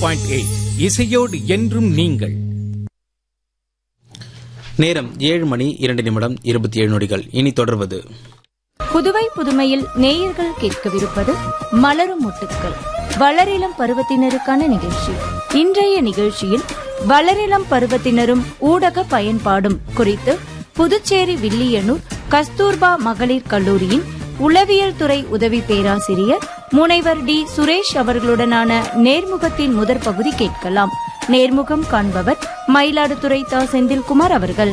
point eight இசையோடு என்றும் நீங்கள் நேரம் ஏழு மணி இரண்டு நிமிடம் இருபத்தி ஏழு நொடிகள் இனி தொடர்வது புதுவை புதுமையில் நேயர்கள் கேட்கவிருப்பது மலரும் முட்டுக்கள் வளரிளம் பருவத்தினருக்கான நிகழ்ச்சி இன்றைய நிகழ்ச்சியில் வளரிளம் பருவத்தினரும் ஊடக பயன்பாடும் குறித்து புதுச்சேரி வில்லியனூர் கஸ்தூர்பா மகளிர் கல்லூரியின் உளவியல் துறை உதவி பேராசிரியர் முனைவர் டி சுரேஷ் அவர்களுடனான நேர்முகத்தின் முதற் பகுதி கேட்கலாம் நேர்முகம் காண்பவர் மயிலாடுதுறை தா செந்தில்குமார் அவர்கள்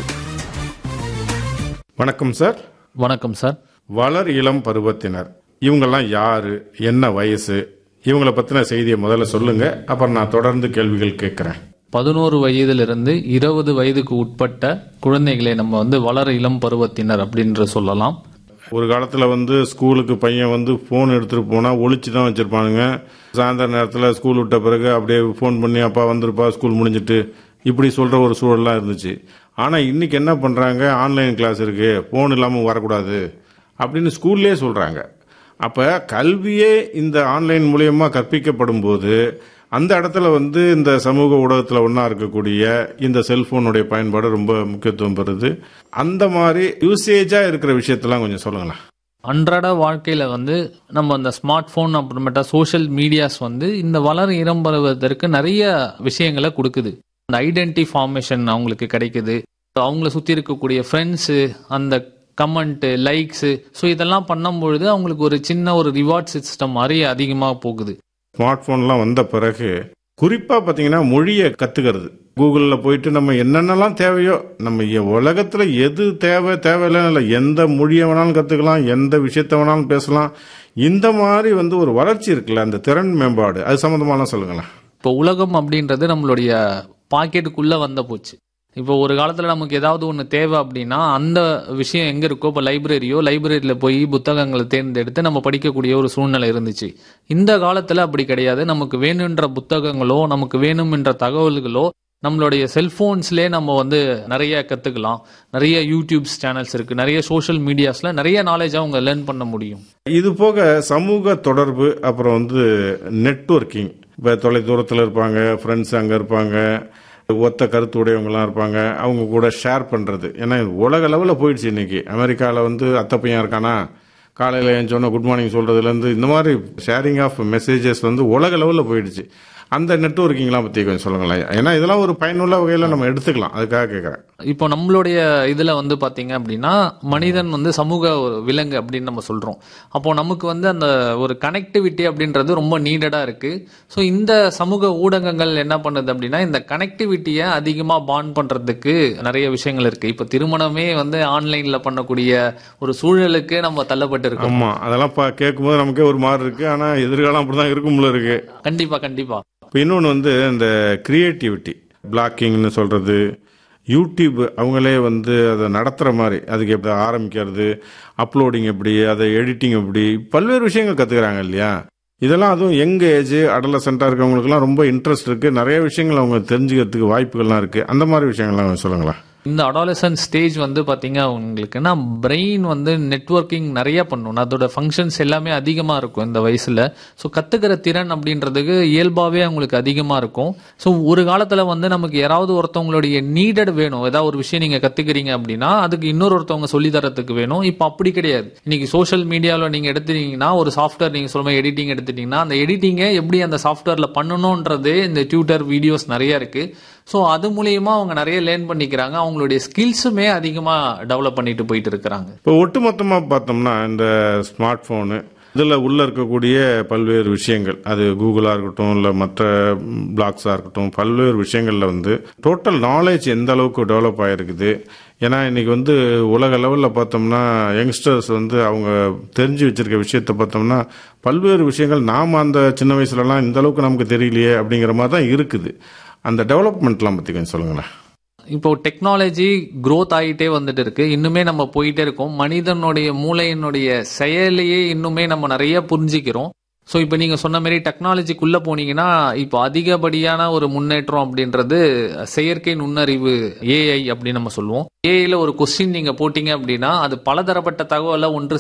வணக்கம் சார் வணக்கம் சார் வளர் இளம் பருவத்தினர் இவங்கெல்லாம் யாரு என்ன வயசு இவங்களை பத்தின செய்தியை முதல்ல சொல்லுங்க அப்புறம் நான் தொடர்ந்து கேள்விகள் கேட்கிறேன் பதினோரு வயதிலிருந்து இருபது வயதுக்கு உட்பட்ட குழந்தைகளை நம்ம வந்து வளர இளம் பருவத்தினர் அப்படின்ற சொல்லலாம் ஒரு காலத்துல வந்து ஸ்கூலுக்கு பையன் வந்து போன் எடுத்துட்டு போனா ஒளிச்சு தான் வச்சிருப்பானுங்க சாயந்தர நேரத்துல ஸ்கூல் விட்ட பிறகு அப்படியே ஃபோன் பண்ணி அப்பா வந்திருப்பா ஸ்கூல் முடிஞ்சிட்டு இப்படி சொல்ற ஒரு சூழல்லாம் இருந்துச்சு ஆனா இன்னைக்கு என்ன பண்றாங்க ஆன்லைன் கிளாஸ் இருக்கு போன் இல்லாம வரக்கூடாது அப்படின்னு ஸ்கூல்லே சொல்றாங்க அப்ப கல்வியே இந்த ஆன்லைன் மூலியமா கற்பிக்கப்படும் போது அந்த இடத்துல வந்து இந்த சமூக ஊடகத்தில் ஒன்றா இருக்கக்கூடிய இந்த செல்போனுடைய பயன்பாடு ரொம்ப முக்கியத்துவம் பெறுது அந்த மாதிரி யூசேஜா இருக்கிற விஷயத்தெல்லாம் கொஞ்சம் சொல்லுங்களேன் அன்றாட வாழ்க்கையில வந்து நம்ம அந்த ஸ்மார்ட் போன் அப்புறமேட்டா சோஷியல் மீடியாஸ் வந்து இந்த வளர இளம் பருவத்திற்கு நிறைய விஷயங்களை கொடுக்குது அந்த ஐடென்டி ஃபார்மேஷன் அவங்களுக்கு கிடைக்குது அவங்கள சுத்தி இருக்கக்கூடிய ஃப்ரெண்ட்ஸு அந்த கமெண்ட் லைக்ஸ் ஸோ இதெல்லாம் பண்ணும்பொழுது அவங்களுக்கு ஒரு சின்ன ஒரு ரிவார்ட் சிஸ்டம் மாதிரி அதிகமாக போகுது ஸ்மார்ட் போன்லாம் வந்த பிறகு குறிப்பா பாத்தீங்கன்னா மொழியை கத்துக்கிறது கூகுள்ல போயிட்டு நம்ம என்னென்னலாம் தேவையோ நம்ம எ- உலகத்துல எது தேவை தேவையில்லைன்னு இல்லை எந்த மொழியை வேணாலும் கத்துக்கலாம் எந்த விஷயத்த வேணாலும் பேசலாம் இந்த மாதிரி வந்து ஒரு வளர்ச்சி இருக்குல்ல அந்த திறன் மேம்பாடு அது சம்பந்தமான சொல்லுங்களேன் இப்போ உலகம் அப்படின்றது நம்மளுடைய பாக்கெட்டுக்குள்ள வந்த போச்சு இப்போ ஒரு காலத்துல நமக்கு ஏதாவது ஒன்று தேவை அப்படின்னா அந்த விஷயம் எங்க இருக்கோ இப்போ லைப்ரரியோ லைப்ரரியில போய் புத்தகங்களை தேர்ந்தெடுத்து நம்ம படிக்கக்கூடிய ஒரு சூழ்நிலை இருந்துச்சு இந்த காலத்துல அப்படி கிடையாது நமக்கு வேணுன்ற புத்தகங்களோ நமக்கு வேணுமென்ற தகவல்களோ நம்மளுடைய செல்போன்ஸ்லேயே நம்ம வந்து நிறைய கத்துக்கலாம் நிறைய யூடியூப்ஸ் சேனல்ஸ் இருக்கு நிறைய சோஷியல் மீடியாஸ்ல நிறைய நாலேஜ் அவங்க லேர்ன் பண்ண முடியும் இது போக சமூக தொடர்பு அப்புறம் வந்து நெட்வொர்க்கிங் இப்போ தொலைதூரத்தில் இருப்பாங்க ஃப்ரெண்ட்ஸ் அங்கே இருப்பாங்க ஒத்த கருத்து உடையவங்கலாம் இருப்பாங்க அவங்க கூட ஷேர் பண்ணுறது ஏன்னா இது உலக லெவலில் போயிடுச்சு இன்னைக்கு அமெரிக்காவில் வந்து அத்தை பையன் இருக்கானா காலையில் என் சொன்ன குட் மார்னிங் சொல்கிறதுலேருந்து இந்த மாதிரி ஷேரிங் ஆஃப் மெசேஜஸ் வந்து உலக லெவலில் போயிடுச்சு அந்த நெட்வொர்க்கிங்லாம் பற்றி கொஞ்சம் சொல்லுங்களேன் ஏன்னா இதெல்லாம் ஒரு பயனுள்ள வகையில் நம்ம எடுத்துக்கலாம் அதுக்காக கேட்குறேன் இப்போ நம்மளுடைய இதுல வந்து பாத்தீங்க அப்படின்னா மனிதன் வந்து சமூக ஒரு விலங்கு அப்படின்னு நம்ம சொல்றோம் அப்போ நமக்கு வந்து அந்த ஒரு கனெக்டிவிட்டி அப்படின்றது ரொம்ப நீடடா இருக்கு ஸோ இந்த சமூக ஊடகங்கள் என்ன பண்ணுது அப்படின்னா இந்த கனெக்டிவிட்டியை அதிகமா பாண்ட் பண்றதுக்கு நிறைய விஷயங்கள் இருக்கு இப்போ திருமணமே வந்து ஆன்லைன்ல பண்ணக்கூடிய ஒரு சூழலுக்கு நம்ம தள்ளப்பட்டு இருக்கோம் ஆமாம் அதெல்லாம் பா கேட்கும்போது நமக்கே ஒரு மாதிரி இருக்குது ஆனால் எதிர்காலம் அப்படி தான் இருக்கும்ல இருக்குது கண்டிப்பா கண்டிப்பா இப்போ இன்னொன்று வந்து இந்த கிரியேட்டிவிட்டி பிளாக்கிங்னு சொல்கிறது யூடியூப் அவங்களே வந்து அதை நடத்துகிற மாதிரி அதுக்கு எப்படி ஆரம்பிக்கிறது அப்லோடிங் எப்படி அதை எடிட்டிங் எப்படி பல்வேறு விஷயங்கள் கற்றுக்குறாங்க இல்லையா இதெல்லாம் அதுவும் யங் ஏஜ் அடலசென்ட்டாக இருக்கவங்களுக்குலாம் ரொம்ப இன்ட்ரெஸ்ட் இருக்குது நிறைய விஷயங்கள் அவங்க தெரிஞ்சுக்கிறதுக்கு வாய்ப்புகள்லாம் இருக்குது அந்த மாதிரி விஷயங்கள்லாம் கொஞ்சம் சொல்லுங்களேன் இந்த அடாலசன் ஸ்டேஜ் வந்து பாத்தீங்க உங்களுக்குன்னா பிரெயின் வந்து நெட்வொர்க்கிங் நிறைய பண்ணும் அதோட ஃபங்க்ஷன்ஸ் எல்லாமே அதிகமா இருக்கும் இந்த வயசுல ஸோ கத்துக்கிற திறன் அப்படின்றதுக்கு இயல்பாவே அவங்களுக்கு அதிகமா இருக்கும் ஸோ ஒரு காலத்துல வந்து நமக்கு யாராவது ஒருத்தவங்களுடைய நீடட் வேணும் ஏதாவது ஒரு விஷயம் நீங்க கத்துக்கிறீங்க அப்படின்னா அதுக்கு இன்னொரு ஒருத்தவங்க சொல்லி தரத்துக்கு வேணும் இப்போ அப்படி கிடையாது இன்னைக்கு சோஷியல் மீடியாவில் நீங்க எடுத்துட்டீங்கன்னா ஒரு சாஃப்ட்வேர் நீங்க சொல்ற எடிட்டிங் எடுத்துட்டீங்கன்னா அந்த எடிட்டிங்கை எப்படி அந்த சாஃப்ட்வேர்ல பண்ணணும்ன்றது இந்த டியூட்டர் வீடியோஸ் நிறைய இருக்கு ஸோ அது மூலியமா அவங்க நிறைய லேர்ன் பண்ணிக்கிறாங்க அவங்களுடைய ஸ்கில்ஸுமே அதிகமா டெவலப் பண்ணிட்டு போயிட்டு இருக்கிறாங்க இப்போ ஒட்டுமொத்தமாக பார்த்தோம்னா இந்த ஸ்மார்ட் ஃபோனு இதில் உள்ளே இருக்கக்கூடிய பல்வேறு விஷயங்கள் அது கூகுளாக இருக்கட்டும் இல்லை மற்ற பிளாக்ஸாக இருக்கட்டும் பல்வேறு விஷயங்களில் வந்து டோட்டல் நாலேஜ் எந்த அளவுக்கு டெவலப் ஆகிருக்குது ஏன்னா இன்னைக்கு வந்து உலக லெவலில் பார்த்தோம்னா யங்ஸ்டர்ஸ் வந்து அவங்க தெரிஞ்சு வச்சிருக்க விஷயத்தை பார்த்தோம்னா பல்வேறு விஷயங்கள் நாம் அந்த சின்ன வயசுலலாம் இந்த அளவுக்கு நமக்கு தெரியலையே அப்படிங்கிற மாதிரி தான் இருக்குது அந்த டெவலப்மெண்ட்லாம் பற்றி கொஞ்சம் சொல்லுங்களேன் இப்போ டெக்னாலஜி growth ஆகிட்டே வந்துட்டு இருக்கு இன்னுமே நம்ம போயிட்டே இருக்கோம் மனிதனுடைய மூளையினுடைய செயலையே இன்னுமே நம்ம நிறைய புரிஞ்சுக்கிறோம் ஸோ இப்போ நீங்க சொன்ன மாதிரி டெக்னாலஜிக்குள்ள போனீங்கன்னா இப்போ அதிகப்படியான ஒரு முன்னேற்றம் அப்படின்றது செயற்கை நுண்ணறிவு ஏஐ அப்படின்னு நம்ம சொல்லுவோம் ஏஐல ஒரு கொஸ்டின் நீங்க போட்டீங்க அப்படின்னா அது பலதரப்பட்ட தகவலை ஒன்று